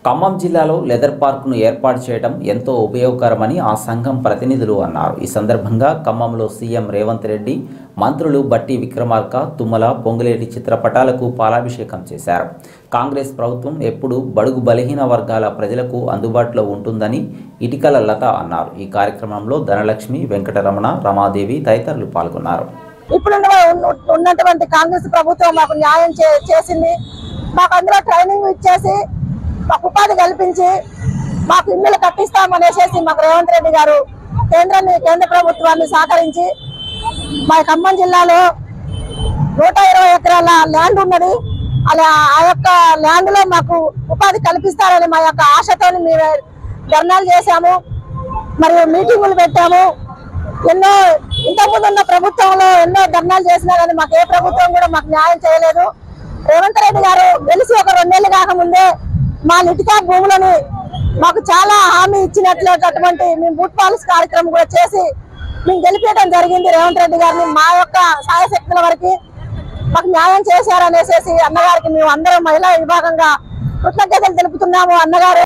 ఖమ్మం జిల్లాలో లెదర్ పార్కును ఏర్పాటు చేయడం ఎంతో ఉపయోగకరమని ఆ సంఘం ప్రతినిధులు అన్నారు ఈ సందర్భంగా ఖమ్మంలో సీఎం రేవంత్ రెడ్డి మంత్రులు బట్టి విక్రమార్క తుమ్మల పొంగులేటి చిత్రపటాలకు పాలాభిషేకం చేశారు కాంగ్రెస్ ప్రభుత్వం ఎప్పుడు బడుగు బలహీన వర్గాల ప్రజలకు అందుబాటులో ఉంటుందని ఇటికల లత అన్నారు ఈ కార్యక్రమంలో ధనలక్ష్మి వెంకటరమణ రమాదేవి తదితరులు పాల్గొన్నారు ఇప్పుడు ఉన్న- ఉన్నటువంటి కాంగ్రెస్ ప్రభుత్వం మాకు న్యాయం చే- చేసింది మాకు అందులో ట్రైనింగ్ ఇచ్చేసి మాకు ఉపాధి కల్పించి మాకు ఇల్లులు కట్టిస్తామనేసేసి మాకు రేవంత్ రెడ్డి గారు కేంద్రాన్ని కేంద్ర ప్రభుత్వాన్ని సహకరించి మా ఖమ్మం జిల్లాలో నూట ఇరవై ఎకరాల ల్యాండ్ ఉన్నది అలా ఆ యొక్క ల్యాండ్ లో మాకు ఉపాధి కల్పిస్తారని మా యొక్క ఆశతో మేము ధర్నాలు చేశాము మరియు మీటింగులు పెట్టాము ఎన్నో ఇంతకుముందు ఉన్న ప్రభుత్వంలో ఎన్నో ధర్నాలు చేసినా కానీ మాకు ఏ ప్రభుత్వం కూడా మాకు న్యాయం చేయలేదు రేవంత్ రెడ్డి గారు గెలిచి ఒక రెండేళ్లు కాకముందే మా లిటికా భూములని మాకు చాలా హామీ ఇచ్చినట్లటువంటి మేము బూట్ పాలిస్ కార్యక్రమం కూడా చేసి మేము గెలిపించడం జరిగింది రేవంత్ రెడ్డి గారిని మా యొక్క సాయశక్తుల వరకు మాకు న్యాయం చేశారనేసి అన్నగారికి మేము అందరం మహిళా విభాగంగా కృతజ్ఞతలు తెలుపుతున్నాము అన్నగారు